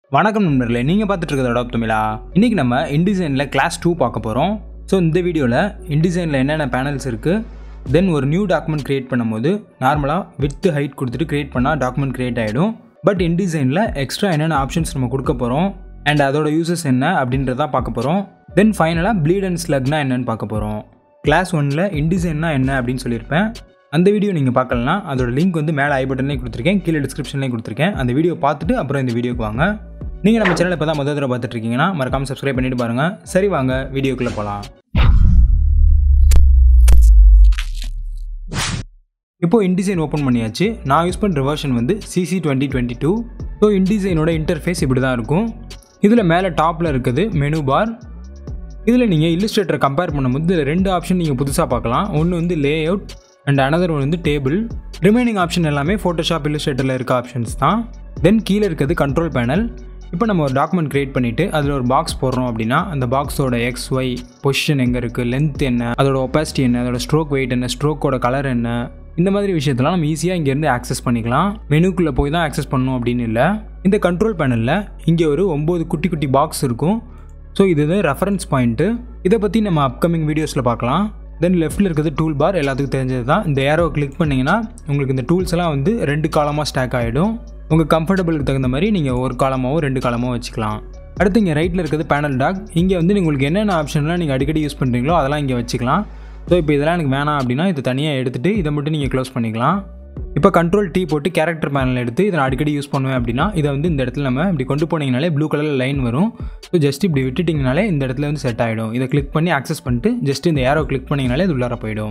வணக்கம் நண்பர்களே நீங்கள் பார்த்துட்டு இருக்கிறது அடாப் தமிழா இன்றைக்கி நம்ம இன்டிசைனில் கிளாஸ் டூ பார்க்க போகிறோம் ஸோ இந்த வீடியோவில் இன்டிசைனில் என்னென்ன பேனல்ஸ் இருக்குது தென் ஒரு நியூ டாக்குமெண்ட் க்ரியேட் பண்ணும்போது நார்மலாக வித் ஹைட் கொடுத்துட்டு க்ரியேட் பண்ணால் டாக்குமெண்ட் க்ரியேட் ஆகிடும் பட் இன்டிசைனில் எக்ஸ்ட்ரா என்னென்ன ஆப்ஷன்ஸ் நம்ம கொடுக்க போகிறோம் அண்ட் அதோட யூசஸ் என்ன அப்படின்றத பார்க்க போகிறோம் தென் ஃபைனலாக ப்ளீட் அண்ட் ஸ்லக்னா என்னன்னு பார்க்க போகிறோம் கிளாஸ் ஒனில் இன்டிசைன்னா என்ன அப்படின்னு சொல்லியிருப்பேன் அந்த வீடியோ நீங்கள் பார்க்கலனா அதோட லிங்க் வந்து மேலே ஐ பட்டன்லேயும் கொடுத்துருக்கேன் கீழே டிஸ்கிரிப்ஷன்லேயும் கொடுத்துருக்கேன் அந்த வீடியோ பார்த்துட்டு அப்புறம் இந்த வீடியோக்கு வாங்க நீங்கள் நம்ம சேனல் இப்போ தான் முதல் தடவை பார்த்துட்டு இருக்கீங்கன்னா மறக்காமல் சப்ஸ்கிரைப் பண்ணிட்டு பாருங்கள் சரி வாங்க வீடியோக்குள்ளே போகலாம் இப்போ இன்டிசைன் ஓப்பன் பண்ணியாச்சு நான் யூஸ் பண்ணுற வெர்ஷன் வந்து CC twenty twenty two so இன்டிசைனோட இன்டர்ஃபேஸ் இப்படி தான் இருக்கும் இதில் மேலே டாப்பில் இருக்குது மெனு பார் இதில் நீங்கள் இல்லுஸ்ட்ரேட்டரை கம்பேர் பண்ணும்போது இதில் ரெண்டு ஆப்ஷன் நீங்கள் புதுசாக பார்க்கலாம் ஒன்று வந்து layout and another one வந்து டேபிள் ரிமைனிங் ஆப்ஷன் எல்லாமே ஃபோட்டோஷாப் இல்லுஸ்ட்ரேட்டரில் இருக்க ஆப்ஷன்ஸ் தான் தென் கீழே இருக்கிறது கண்ட்ரோல் பேனல் இப்போ நம்ம ஒரு டாக்குமெண்ட் க்ரியேட் பண்ணிவிட்டு அதில் ஒரு பாக்ஸ் போடுறோம் அப்படின்னா அந்த பாக்ஸோட எக்ஸ் ஒய் பொசிஷன் எங்கே இருக்குது லென்த் என்ன அதோட ஒப்பாசிட்டி என்ன அதோட ஸ்ட்ரோக் வெயிட் என்ன ஸ்ட்ரோக்கோட கலர் என்ன இந்த மாதிரி விஷயத்தெல்லாம் நம்ம ஈஸியாக இங்கேருந்து ஆக்சஸ் பண்ணிக்கலாம் மெனுக்குள்ளே போய் தான் ஆக்சஸ் பண்ணணும் அப்படின்னு இல்லை இந்த கண்ட்ரோல் பேனலில் இங்கே ஒரு ஒம்பது குட்டி குட்டி பாக்ஸ் இருக்கும் ஸோ இது வந்து ரெஃபரன்ஸ் பாயிண்ட்டு இதை பற்றி நம்ம அப்கமிங் வீடியோஸில் பார்க்கலாம் தென் லெஃப்ட்டில் இருக்கிறது டூல் பார் எல்லாத்துக்கும் தெரிஞ்சது தான் இந்த ஏரோ கிளிக் பண்ணிங்கன்னா உங்களுக்கு இந்த டூல்ஸ் எல்லாம் வந்து ரெண்டு காலமாக ஸ்டாக் ஆகிடும் உங்கள் கம்ஃபர்டபுளுக்கு தகுந்த மாதிரி நீங்கள் ஒரு காலமாவோ ரெண்டு காலமாவோ வச்சுக்கலாம் அடுத்து இங்கே ரைட்டில் இருக்கிறது பேனல் டாக் இங்கே வந்து உங்களுக்கு என்னென்ன ஆப்ஷன்லாம் நீங்கள் அடிக்கடி யூஸ் பண்ணுறீங்களோ அதெல்லாம் இங்கே வச்சுக்கலாம் ஸோ இப்போ இதெல்லாம் எனக்கு வேணாம் அப்படின்னா இதை தனியாக எடுத்துகிட்டு இதை மட்டும் நீங்கள் க்ளோஸ் பண்ணிக்கலாம் இப்போ கண்ட்ரோல் டீ போட்டு கேரக்டர் பேனல் எடுத்து இதை நான் அடிக்கடி யூஸ் பண்ணுவேன் அப்படின்னா இதை வந்து இந்த இடத்துல நம்ம இப்படி கொண்டு போனீங்கனாலே ப்ளூ கலரில் லைன் வரும் ஸோ ஜஸ்ட் இப்படி விட்டுட்டிங்கனாலே இந்த இடத்துல வந்து செட் ஆகிடும் இதை கிளிக் பண்ணி ஆக்சஸ் பண்ணிட்டு ஜஸ்ட் இந்த ஏரோ கிளிக் பண்ணிங்கனாலே இது உள்ளார போயிடும்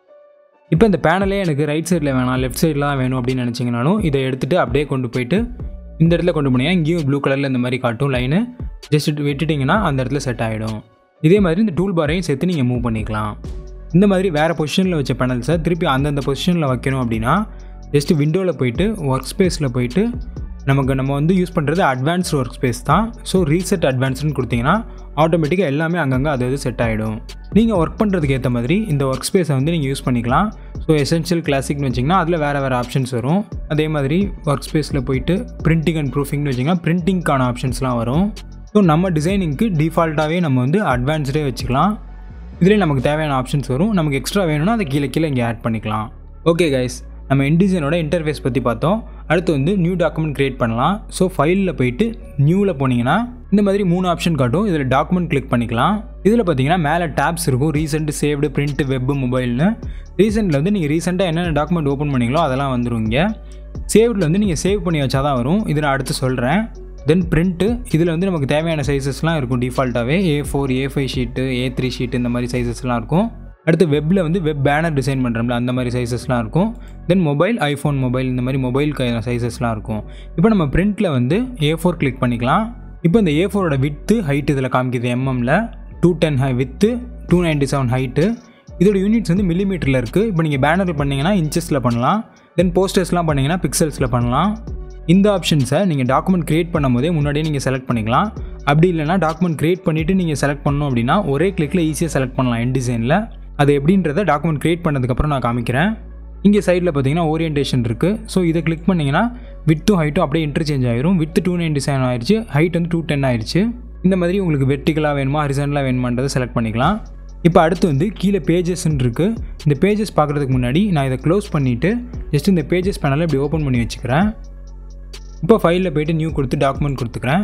இப்போ இந்த பேனலே எனக்கு ரைட் சைடில் வேணாம் லெஃப்ட் சைடில் தான் வேணும் அப்படின்னு நினச்சிங்கனாலும் இதை எடுத்துகிட்டு அப்படியே கொண்டு போயிட்டு இந்த இடத்துல கொண்டு போனீங்கன்னா இங்கேயும் ப்ளூ கலரில் இந்த மாதிரி காட்டும் லைனு ஜஸ்ட் விட்டுட்டிங்கன்னா அந்த இடத்துல செட் ஆகிடும் இதே மாதிரி இந்த டூல் பாரையும் சேர்த்து நீங்கள் மூவ் பண்ணிக்கலாம் இந்த மாதிரி வேறு பொசிஷனில் வச்ச பேனல்ஸை திருப்பி அந்தந்த பொசிஷனில் வைக்கணும் அப்படின்னா ஜஸ்ட்டு விண்டோவில் போயிட்டு ஒர்க் ஸ்பேஸில் போயிட்டு நமக்கு நம்ம வந்து யூஸ் பண்ணுறது அட்வான்ஸ்டு ஒர்க் ஸ்பேஸ் தான் ஸோ ரீசெட் அட்வான்ஸ்டுன்னு கொடுத்தீங்கன்னா ஆட்டோமேட்டிக்காக எல்லாமே அங்கங்கே அது அது செட் ஆகிடும் நீங்கள் ஒர்க் பண்ணுறதுக்கு ஏற்ற மாதிரி இந்த ஒர்க் ஸ்பேஸை வந்து நீங்கள் யூஸ் பண்ணிக்கலாம் ஸோ எசென்ஷியல் கிளாசிக்னு வச்சிங்கன்னா அதில் வேறு வேறு ஆப்ஷன்ஸ் வரும் அதே மாதிரி ஒர்க் ஸ்பேஸில் போயிட்டு பிரிண்டிங் அண்ட் ப்ரூஃபிங்னு வச்சிங்கன்னா பிரிண்டிங்க்கான ஆப்ஷன்ஸ்லாம் வரும் ஸோ நம்ம டிசைனிங்க்கு டிஃபால்ட்டாகவே நம்ம வந்து அட்வான்ஸ்டே வச்சுக்கலாம் இதிலே நமக்கு தேவையான ஆப்ஷன்ஸ் வரும் நமக்கு எக்ஸ்ட்ரா வேணும்னா அதை கீழே கீழே இங்கே ஆட் பண்ணிக்கலாம் ஓகே கைஸ் நம்ம இன்டிசைனோட இன்டர்ஃபேஸ் பற்றி பார்த்தோம் அடுத்து வந்து நியூ டாக்குமெண்ட் க்ரியேட் பண்ணலாம் ஸோ ஃபைலில் போயிட்டு நியூவில் போனீங்கன்னா இந்த மாதிரி மூணு ஆப்ஷன் காட்டும் இதில் டாக்குமெண்ட் கிளிக் பண்ணிக்கலாம் இதில் பார்த்தீங்கன்னா மேலே டேப்ஸ் இருக்கும் ரீசெண்ட் சேவ்டு பிரிண்ட் வெப் மொபைல்னு ரீசெண்டில் வந்து நீங்கள் ரீசெண்டாக என்னென்ன டாக்குமெண்ட் ஓப்பன் பண்ணீங்களோ அதெல்லாம் வந்துடும் இங்கே சேவ்டில் வந்து நீங்கள் சேவ் பண்ணி வச்சா தான் வரும் இதை நான் அடுத்து சொல்கிறேன் தென் பிரிண்ட்டு இதில் வந்து நமக்கு தேவையான சைஸஸ்லாம் இருக்கும் டிஃபால்ட்டாகவே A four A five sheet A three sheet இந்த மாதிரி சைஸஸ்லாம் இருக்கும் அடுத்து வெப்பில் வந்து வெப் பேனர் டிசைன் பண்ணுறோம்ல அந்த மாதிரி சைஸஸ்லாம் இருக்கும் தென் மொபைல் ஐஃபோன் மொபைல் இந்த மாதிரி மொபைல் சைஸஸ்லாம் இருக்கும் இப்போ நம்ம பிரிண்ட்டில் வந்து ஏ ஃபோர் கிளிக் பண்ணிக்கலாம் இப்போ இந்த ஏ ஃபோரோட வித்து ஹைட் இதில் காமிக்குது எம்எம்மில் two ten high width two ninety seven height இதோட யூனிட்ஸ் வந்து மில்லிமீட்டரில் இருக்குது இப்போ நீங்கள் பேனரில் பண்ணிங்கன்னா இன்ச்சஸில் பண்ணலாம் தென் போஸ்டர்ஸ்லாம் பண்ணிங்கன்னா பிக்சல்ஸில் பண்ணலாம் இந்த ஆப்ஷன்ஸை நீங்கள் டாக்குமெண்ட் க்ரியேட் பண்ணும் போதே முன்னாடியே நீங்கள் செலக்ட் பண்ணிக்கலாம் அப்படி இல்லைனா டாக்குமெண்ட் க்ரியேட் பண்ணிவிட்டு நீங்கள் செலக்ட் பண்ணணும் அப்படின்னா ஒரே கிளிக்கில் ஈஸியாக செலக்ட் பண்ணலாம் என் டிசைனில் அது எப்படின்றத டாக்குமெண்ட் க்ரியேட் பண்ணதுக்கப்புறம் நான் காமிக்கிறேன் இங்கே சைடில் பார்த்தீங்கன்னா ஓரியன்டேஷன் இருக்குது ஸோ இதை கிளிக் பண்ணிங்கன்னா வித்தும் ஹைட்டும் அப்படியே இன்டர்சேஞ்ச் ஆயிரும் வித் டூ நைன்டி செவன் ஆயிடுச்சு ஹைட் வந்து டூ டென் ஆயிடுச்சு இந்த மாதிரி உங்களுக்கு வெர்டிகலாக வேணுமா ஹரிசன்லாக வேணுமான்றதை செலக்ட் பண்ணிக்கலாம் இப்போ அடுத்து வந்து கீழே பேஜஸ்ன்னு இருக்குது இந்த பேஜஸ் பார்க்குறதுக்கு முன்னாடி நான் இதை க்ளோஸ் பண்ணிவிட்டு ஜஸ்ட் இந்த பேஜஸ் பேனலை இப்படி ஓப்பன் பண்ணி வச்சுக்கிறேன் இப்போ ஃபைலில் போய்ட்டு நியூ கொடுத்து டாக்குமெண்ட் கொடுத்துக்கிறேன்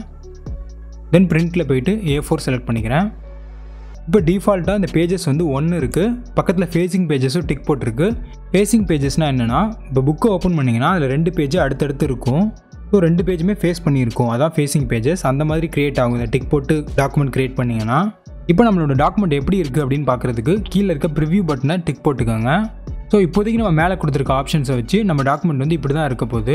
தென் பிரிண்ட்டில் போயிட்டு ஏ ஃபோர் செலக்ட் பண்ணிக்கிறேன் இப்போ டிஃபால்ட்டாக இந்த பேஜஸ் வந்து ஒன்று இருக்குது பக்கத்தில் ஃபேஸிங் பேஜஸும் டிக் போட்டிருக்கு ஃபேஸிங் பேஜஸ்னால் என்னென்னா இப்போ புக்கை ஓப்பன் பண்ணிங்கன்னா அதில் ரெண்டு பேஜ் அடுத்தடுத்து இருக்கும் ஸோ ரெண்டு பேஜுமே ஃபேஸ் பண்ணியிருக்கும் அதான் ஃபேஸிங் பேஜஸ் அந்த மாதிரி க்ரியேட் ஆகும் இந்த டிக் போட்டு டாக்குமெண்ட் க்ரியேட் பண்ணிங்கன்னா இப்போ நம்மளோட டாக்குமெண்ட் எப்படி இருக்குது அப்படின்னு பார்க்குறதுக்கு கீழே இருக்க ப்ரிவ்யூ பட்டனை டிக் போட்டுக்கோங்க ஸோ இப்போதைக்கு நம்ம மேலே கொடுத்துருக்க ஆப்ஷன்ஸை வச்சு நம்ம டாக்குமெண்ட் வந்து இப்படி தான் இருக்க போகுது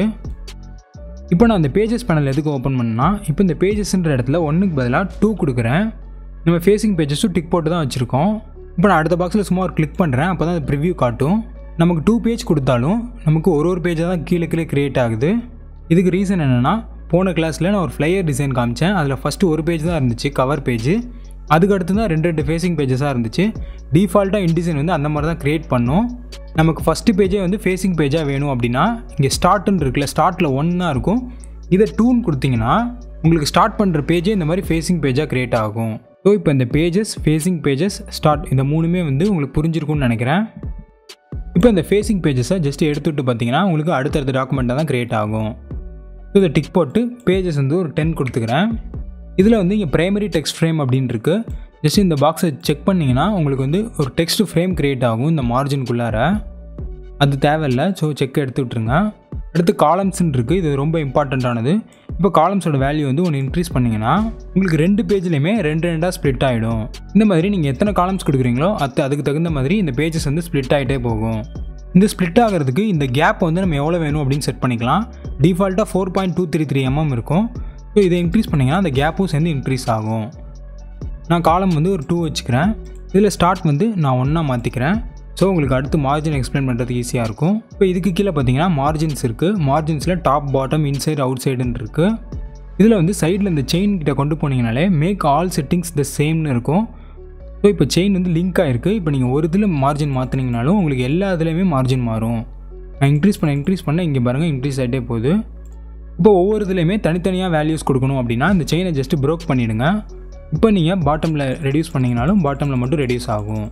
இப்போ நான் அந்த பேஜஸ் பேனல் எதுக்கு ஓப்பன் பண்ணா இப்போ இந்த பேஜஸ்ன்ற இடத்துல ஒன்றுக்கு பதிலாக டூ கொடுக்குறேன் நம்ம ஃபேஸிங் பேஜஸும் டிக் போட்டு தான் வச்சுருக்கோம் இப்போ நான் அடுத்த பாக்ஸில் சும்மா ஒரு கிளிக் பண்ணுறேன் அப்போ தான் அது ப்ரிவ்யூ காட்டும் நமக்கு டூ பேஜ் கொடுத்தாலும் நமக்கு ஒரு ஒரு பேஜாக தான் கீழே கீழே க்ரியேட் ஆகுது இதுக்கு ரீசன் என்னென்னா போன கிளாஸில் நான் ஒரு ஃப்ளையர் டிசைன் காமிச்சேன் அதில் ஃபஸ்ட்டு ஒரு பேஜ் தான் இருந்துச்சு கவர் பேஜ் அதுக்கு அடுத்து தான் ரெண்டு ரெண்டு ஃபேஸிங் பேஜஸாக இருந்துச்சு டிஃபால்ட்டாக இன்டிசைன் வந்து அந்த மாதிரி தான் க்ரியேட் பண்ணோம் நமக்கு ஃபஸ்ட்டு பேஜே வந்து ஃபேஸிங் பேஜாக வேணும் அப்படின்னா இங்கே ஸ்டார்ட்னு இருக்குல்ல ஸ்டார்ட்டில் ஒன்றா இருக்கும் இதை டூன்னு கொடுத்தீங்கன்னா உங்களுக்கு ஸ்டார்ட் பண்ணுற பேஜே இந்த மாதிரி ஃபேஸிங் பேஜாக க்ரியேட் ஆகும் ஸோ இப்போ இந்த பேஜஸ் ஃபேஸிங் பேஜஸ் ஸ்டார்ட் இந்த மூணுமே வந்து உங்களுக்கு புரிஞ்சிருக்கும்னு நினைக்கிறேன் இப்போ இந்த ஃபேஸிங் பேஜஸை ஜஸ்ட் எடுத்துகிட்டு பார்த்தீங்கன்னா உங்களுக்கு அடுத்தடுத்த டாக்குமெண்ட்டாக தான் க்ரியேட் ஆகும் ஸோ இதை டிக் போட்டு பேஜஸ் வந்து ஒரு டென் கொடுத்துக்கிறேன் இதில் வந்து இங்கே ப்ரைமரி டெக்ஸ்ட் ஃப்ரேம் அப்படின்னு இருக்கு ஜஸ்ட் இந்த பாக்ஸை செக் பண்ணிங்கன்னா உங்களுக்கு வந்து ஒரு டெக்ஸ்ட் ஃப்ரேம் க்ரியேட் ஆகும் இந்த மார்ஜின்குள்ளார அது தேவையில்லை ஸோ செக் எடுத்து விட்ருங்க அடுத்து காலம்ஸ்ன்னு இருக்குது இது ரொம்ப இம்பார்ட்டண்ட்டானது இப்போ காலம்ஸோட வேல்யூ வந்து ஒன்று இன்க்ரீஸ் பண்ணிங்கன்னா உங்களுக்கு ரெண்டு பேஜ்லையுமே ரெண்டு ரெண்டாக ஸ்ப்ளிட் ஆகிடும் இந்த மாதிரி நீங்கள் எத்தனை காலம்ஸ் கொடுக்குறீங்களோ அது அதுக்கு தகுந்த மாதிரி இந்த பேஜஸ் வந்து ஸ்ப்ளிட் ஆகிட்டே போகும் இந்த ஸ்ப்ளிட் ஆகிறதுக்கு இந்த கேப் வந்து நம்ம எவ்வளோ வேணும் அப்படின்னு செட் பண்ணிக்கலாம் டிஃபால்ட்டாக four point two three three mm இருக்கும் ஸோ இதை இன்க்ரீஸ் பண்ணிங்கன்னா அந்த கேப்பும் சேர்ந்து இன்க்ரீஸ் ஆகும் நான் காலம் வந்து ஒரு டூ வச்சுக்கிறேன் இதில் ஸ்டார்ட் வந்து நான் ஒன்றா மாற்றிக்கிறேன் ஸோ உங்களுக்கு அடுத்து மார்ஜின் எக்ஸ்பிளைன் பண்ணுறதுக்கு ஈஸியாக இருக்கும் இப்போ இதுக்கு கீழே பார்த்தீங்கன்னா மார்ஜின்ஸ் இருக்குது மார்ஜின்ஸில் டாப் பாட்டம் இன்சைட் அவுட் சைடுன்னு இருக்குது இதில் வந்து சைடில் இந்த செயின் கிட்ட கொண்டு போனீங்கனாலே மேக் ஆல் செட்டிங்ஸ் த சேம்னு இருக்கும் ஸோ இப்போ செயின் வந்து லிங்க் ஆகிருக்கு இப்போ நீங்கள் ஒரு இதில் மார்ஜின் மாற்றினீங்கனாலும் உங்களுக்கு எல்லா இதுலேயுமே மார்ஜின் மாறும் நான் இன்க்ரீஸ் பண்ண இன்க்ரீஸ் பண்ண இங்கே பாருங்கள் இன்க்ரீஸ் ஆகிட்டே போகுது இப்போ ஒவ்வொரு இதுலேயுமே தனித்தனியாக வேல்யூஸ் கொடுக்கணும் அப்படின்னா இந்த செயினை ஜஸ்ட்டு ப்ரோக் பண்ணிவிடுங்க இப்போ நீங்கள் பாட்டமில் ரெடியூஸ் பண்ணிங்கனாலும் பாட்டமில் மட்டும் ரெடியூஸ் ஆகும்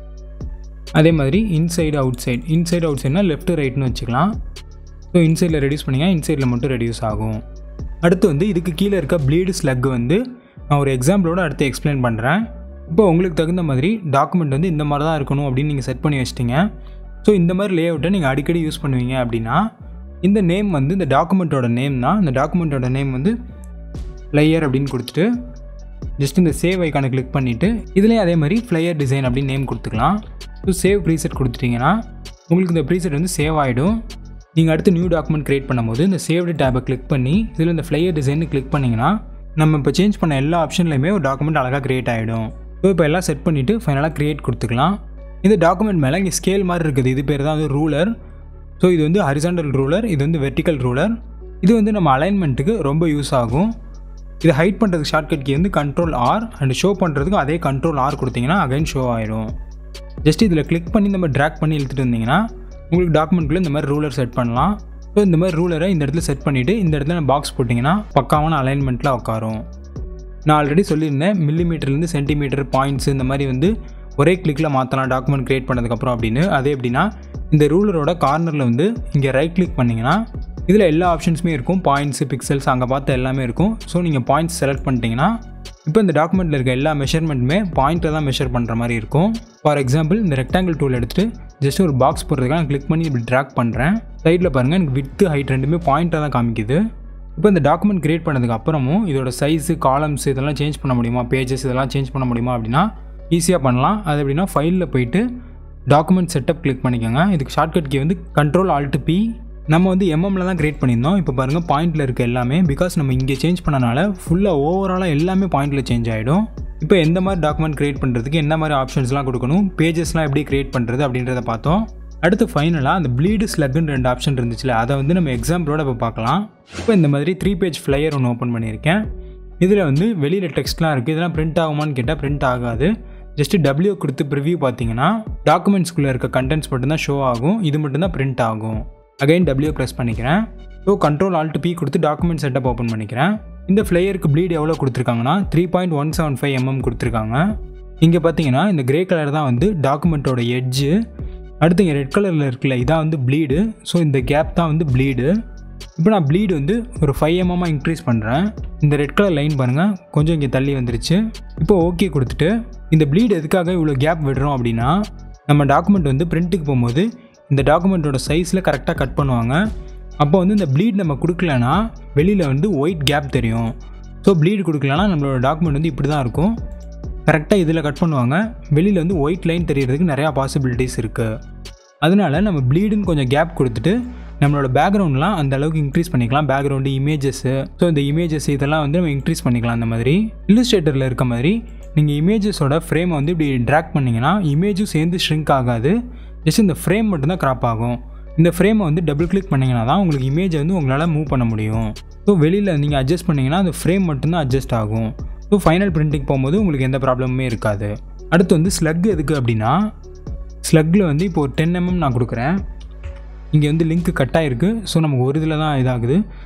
அதே மாதிரி inside outside inside out சைட்னா லெஃப்ட் ரைட்னு வச்சுக்கலாம் ஸோ இன்சைடில் ரெடியூஸ் பண்ணிங்க இன்சைடில் மட்டும் ரெடியூஸ் ஆகும் அடுத்து வந்து இதுக்கு கீழே இருக்க ப்ளீடு ஸ்லக் வந்து நான் ஒரு எக்ஸாம்பிளோட அடுத்து எக்ஸ்பிளைன் பண்ணுறேன் இப்போ உங்களுக்கு தகுந்த மாதிரி டாக்குமெண்ட் வந்து இந்த மாதிரி தான் இருக்கணும் அப்படின்னு நீங்கள் செட் பண்ணி வச்சிட்டிங்க ஸோ இந்த மாதிரி லே அவுட்டை நீங்கள் அடிக்கடி யூஸ் பண்ணுவீங்க அப்படின்னா இந்த நேம் வந்து இந்த டாக்குமெண்ட்டோட நேம் தான் இந்த டாக்குமெண்ட்டோட நேம் வந்து ஃப்ளையர் அப்படின்னு கொடுத்துட்டு ஜஸ்ட் இந்த சேவ் ஐக்கானை கிளிக் பண்ணிவிட்டு இதுலேயும் அதே மாதிரி ஃப்ளையர் டிசைன் அப்படின்னு நேம் கொடுத்துக்கலாம் ஸோ சேவ் ப்ரீசெட் கொடுத்துட்டிங்கன்னா உங்களுக்கு இந்த ப்ரீசெட் வந்து சேவ் ஆகிடும் நீங்கள் அடுத்து நியூ டாக்குமெண்ட் க்ரியேட் பண்ணும்போது இந்த சேவ்டு டேப்பை கிளிக் பண்ணி இதில் இந்த ஃப்ளையர் டிசைன் கிளிக் பண்ணிங்கன்னா நம்ம இப்போ சேஞ்ச் பண்ண எல்லா ஆப்ஷன்லையுமே ஒரு டாக்குமெண்ட் அழகாக க்ரியேட் ஆகிடும் ஸோ இப்போ எல்லாம் செட் பண்ணிவிட்டு ஃபைனலாக க்ரியேட் கொடுத்துக்கலாம் இந்த டாக்குமெண்ட் மேலே இங்கே ஸ்கேல் மாதிரி இருக்குது இது பேர் தான் வந்து ரூலர் ஸோ இது வந்து ஹரிசாண்டல் ரூலர் இது வந்து வெர்டிக்கல் ரூலர் இது வந்து நம்ம அலைன்மெண்ட்டுக்கு ரொம்ப யூஸ் ஆகும் இதை ஹைட் பண்ணுறதுக்கு ஷார்ட்கட் கீ வந்து கண்ட்ரோல் ஆர் அண்ட் ஷோ பண்ணுறதுக்கு அதே கண்ட்ரோல் ஆர் கொடுத்தீங்கன்னா அகைன் ஷோ ஆயிடும் ஜஸ்ட் இதில் கிளிக் பண்ணி நம்ம ட்ராக் பண்ணி இழுத்துட்டு வந்தீங்கன்னா உங்களுக்கு டாக்குமெண்ட்குள்ளே இந்த மாதிரி ரூலர் செட் பண்ணலாம் ஸோ இந்த மாதிரி ரூலரை இந்த இடத்துல செட் பண்ணிவிட்டு இந்த இடத்துல பாக்ஸ் போட்டிங்கன்னா பக்காவான அலைன்மெண்ட்டில் உட்காரும் நான் ஆல்ரெடி சொல்லியிருந்தேன் மில்லிமீட்டர்லேருந்து சென்டிமீட்டர் பாயிண்ட்ஸ் இந்த மாதிரி வந்து ஒரே கிளிக்கில் மாற்றலாம் டாக்குமெண்ட் க்ரியேட் பண்ணதுக்கப்புறம் அப்படின்னு அதே எப்படின்னா இந்த ரூலரோட கார்னரில் வந்து இங்கே ரைட் கிளிக் பண்ணிங்கன்னா இதில் எல்லா ஆப்ஷன்ஸுமே இருக்கும் பாயிண்ட்ஸு பிக்சல்ஸ் அங்கே பார்த்த எல்லாமே இருக்கும் ஸோ நீங்கள் பாயிண்ட்ஸ் செலக்ட் பண்ணிட்டீங்கன்னா இப்போ இந்த டாக்குமெண்ட்டில் இருக்க எல்லா மெஷர்மெண்ட்டுமே பாயிண்ட்டில் தான் மெஷர் பண்ணுற மாதிரி இருக்கும் ஃபார் எக்ஸாம்பிள் இந்த ரெக்டாங்கிள் டூல் எடுத்துகிட்டு ஜஸ்ட் ஒரு பாக்ஸ் போடுறதுக்காக நான் கிளிக் பண்ணி இப்படி ட்ராக் பண்ணுறேன் சைடில் பாருங்கள் எனக்கு வித்து ஹைட் ரெண்டுமே பாயிண்ட்டாக தான் காமிக்குது இப்போ இந்த டாக்குமெண்ட் க்ரியேட் பண்ணதுக்கு அப்புறமும் இதோட சைஸு காலம்ஸ் இதெல்லாம் சேஞ்ச் பண்ண முடியுமா பேஜஸ் இதெல்லாம் சேஞ்ச் பண்ண முடியுமா அப்படின்னா ஈஸியாக பண்ணலாம் அது எப்படின்னா ஃபைலில் போயிட்டு டாக்குமெண்ட் செட்டப் கிளிக் பண்ணிக்கோங்க இதுக்கு ஷார்ட்கட் கீ வந்து கண்ட்ரோல் ஆல்ட் பி நம்ம வந்து எம்எம்ல தான் கிரியேட் பண்ணியிருந்தோம் இப்போ பாருங்கள் பாயிண்டில் இருக்க எல்லாமே பிகாஸ் நம்ம இங்கே சேஞ்ச் பண்ணனால ஃபுல்லாக ஓவராலாக எல்லாமே பாயிண்டில் சேஞ்ச் ஆகிடும் இப்போ எந்த மாதிரி டாக்குமெண்ட் க்ரியேட் பண்ணுறதுக்கு என்ன மாதிரி ஆப்ஷன்ஸ்லாம் கொடுக்கணும் பேஜஸ்லாம் எப்படி க்ரியேட் பண்ணுறது அப்படின்றத பார்த்தோம் அடுத்து ஃபைனலாக அந்த ப்ளீடு ஸ்லக்குன்னு ரெண்டு ஆப்ஷன் இருந்துச்சுல அதை வந்து நம்ம எக்ஸாம்பிளோட இப்போ பார்க்கலாம் இப்போ இந்த மாதிரி த்ரீ பேஜ் ஃப்ளையர் ஒன்று ஓப்பன் பண்ணியிருக்கேன் இதில் வந்து வெளியில் டெக்ஸ்ட்லாம் இருக்குது இதெல்லாம் பிரிண்ட் ஆகுமான்னு கேட்டால் பிரிண்ட் ஆகாது ஜஸ்ட்டு டபிள்யூ கொடுத்து ப்ரிவ்யூ பார்த்தீங்கன்னா டாக்குமெண்ட்ஸ்குள்ளே இருக்க கண்டென்ட்ஸ் மட்டும்தான் ஷோ ஆகும் இது மட்டும்தான் பிரிண்ட் ஆகும் அகைன் டபிள்யூ ப்ரெஸ் பண்ணிக்கிறேன் ஸோ கண்ட்ரோல் ஆல்ட் பி கொடுத்து டாக்குமெண்ட் செட்டப் ஓப்பன் பண்ணிக்கிறேன் இந்த ஃப்ளையருக்கு ப்ளீட் எவ்வளோ கொடுத்துருக்காங்கன்னா three point one seven five mm கொடுத்துருக்காங்க இங்கே பார்த்தீங்கன்னா இந்த கிரே கலர் தான் வந்து டாக்குமெண்ட்டோட எட்ஜு அடுத்து இங்கே ரெட் கலரில் இருக்குல்ல இதான் வந்து ப்ளீடு ஸோ இந்த கேப் தான் வந்து ப்ளீடு இப்போ நான் ப்ளீடு வந்து ஒரு ஃபைவ் எம்எம்மாக இன்க்ரீஸ் பண்ணுறேன் இந்த ரெட் கலர் லைன் பாருங்கள் கொஞ்சம் இங்கே தள்ளி வந்துருச்சு இப்போ ஓகே கொடுத்துட்டு இந்த ப்ளீடு எதுக்காக இவ்வளோ கேப் விடுறோம் அப்படின்னா நம்ம டாக்குமெண்ட் வந்து பிரிண்ட்டுக்கு போகும்போது இந்த டாக்குமெண்ட்டோட சைஸில் கரெக்டாக கட் பண்ணுவாங்க அப்போ வந்து இந்த ப்ளீட் நம்ம கொடுக்கலனா வெளியில் வந்து ஒயிட் கேப் தெரியும் ஸோ ப்ளீட் கொடுக்கலனா நம்மளோட டாக்குமெண்ட் வந்து இப்படி தான் இருக்கும் கரெக்டாக இதில் கட் பண்ணுவாங்க வெளியில் வந்து ஒயிட் லைன் தெரியறதுக்கு நிறையா பாசிபிலிட்டிஸ் இருக்குது அதனால நம்ம ப்ளீடுன்னு கொஞ்சம் கேப் கொடுத்துட்டு நம்மளோட பேக்ரவுண்ட்லாம் அந்த அளவுக்கு இன்க்ரீஸ் பண்ணிக்கலாம் பேக்ரவுண்டு இமேஜஸ்ஸு ஸோ இந்த இமேஜஸ் இதெல்லாம் வந்து நம்ம இன்க்ரீஸ் பண்ணிக்கலாம் அந்த மாதிரி இல்லுஸ்ட்ரேட்டரில் இருக்க மாதிரி நீங்கள் இமேஜஸோட ஃப்ரேமை வந்து இப்படி ட்ராக் பண்ணிங்கன்னா இமேஜும் சேர்ந்து ஷ்ரிங்க் ஆகாது ஜஸ்ட் இந்த ஃப்ரேம் மட்டும்தான் க்ராப் ஆகும் இந்த ஃப்ரேமை வந்து டபுள் கிளிக் பண்ணிங்கன்னா தான் உங்களுக்கு இமேஜை வந்து உங்களால் மூவ் பண்ண முடியும் ஸோ வெளியில் நீங்கள் அட்ஜஸ்ட் பண்ணிங்கன்னா அந்த ஃப்ரேம் மட்டும்தான் அட்ஜஸ்ட் ஆகும் ஸோ ஃபைனல் பிரிண்டிங் போகும்போது உங்களுக்கு எந்த ப்ராப்ளமுமே இருக்காது அடுத்து வந்து ஸ்லக் எதுக்கு அப்படின்னா ஸ்லக்கில் வந்து இப்போ ஒரு டென் எம்எம் நான் கொடுக்குறேன் இங்கே வந்து லிங்க் கட் ஆகிருக்கு ஸோ நமக்கு ஒரு இதில் தான் இதாகுது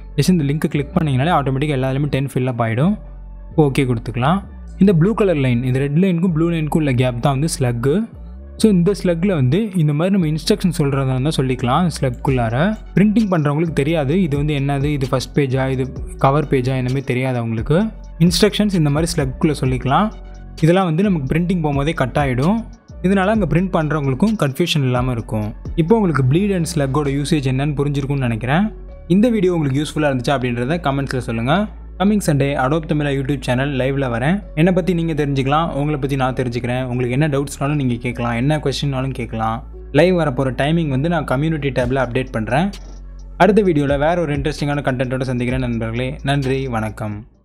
ஜஸ்ட் இந்த லிங்க்கை கிளிக் பண்ணிங்கனாலே ஆட்டோமேட்டிக்காக எல்லாத்துலேயுமே டென் ஃபில்லப் ஆகிடும் ஓகே கொடுத்துக்கலாம் இந்த ப்ளூ கலர் லைன் இந்த ரெட் லைனுக்கும் ப்ளூ லைனுக்கும் உள்ள கேப் தான் வந்து ஸ்லக்கு ஸோ இந்த ஸ்லக்கில் வந்து இந்த மாதிரி நம்ம இன்ஸ்ட்ரக்ஷன் சொல்கிறதா இருந்தால் சொல்லிக்கலாம் ஸ்லக்குள்ளார பிரிண்டிங் பண்ணுறவங்களுக்கு தெரியாது இது வந்து என்னது இது ஃபஸ்ட் பேஜா இது கவர் பேஜா இந்த மாதிரி தெரியாது அவங்களுக்கு இன்ஸ்ட்ரக்ஷன்ஸ் இந்த மாதிரி ஸ்லக்குள்ளே சொல்லிக்கலாம் இதெல்லாம் வந்து நமக்கு பிரிண்டிங் போகும்போதே கட் ஆகிடும் இதனால் அங்கே பிரிண்ட் பண்ணுறவங்களுக்கும் கன்ஃபியூஷன் இல்லாமல் இருக்கும் இப்போ உங்களுக்கு ப்ளீட் அண்ட் ஸ்லக்கோட யூசேஜ் என்னன்னு புரிஞ்சிருக்கும்னு நினைக்கிறேன் இந்த வீடியோ உங்களுக்கு யூஸ்ஃபுல்லாக இருந்துச்சா அப்படின்றத கமெண்ட்ஸில் சொல்லுங்கள் coming Sunday Adobe Tamizha YouTube channel லைவில் வரேன் என்னை பற்றி நீங்கள் தெரிஞ்சுக்கலாம் உங்களை பற்றி நான் தெரிஞ்சுக்கிறேன் உங்களுக்கு என்ன டவுட்ஸ்னாலும் நீங்கள் கேட்கலாம் என்ன கொஸ்டின்னாலும் கேட்கலாம் லைவ் வர போகிற டைமிங் வந்து நான் கம்யூனிட்டி டேப்பில் அப்டேட் பண்ணுறேன் அடுத்த வீடியோவில் வேறு ஒரு இன்ட்ரெஸ்டிங்கான கண்டென்ட்டோட சந்திக்கிறேன் நண்பர்களே நன்றி வணக்கம்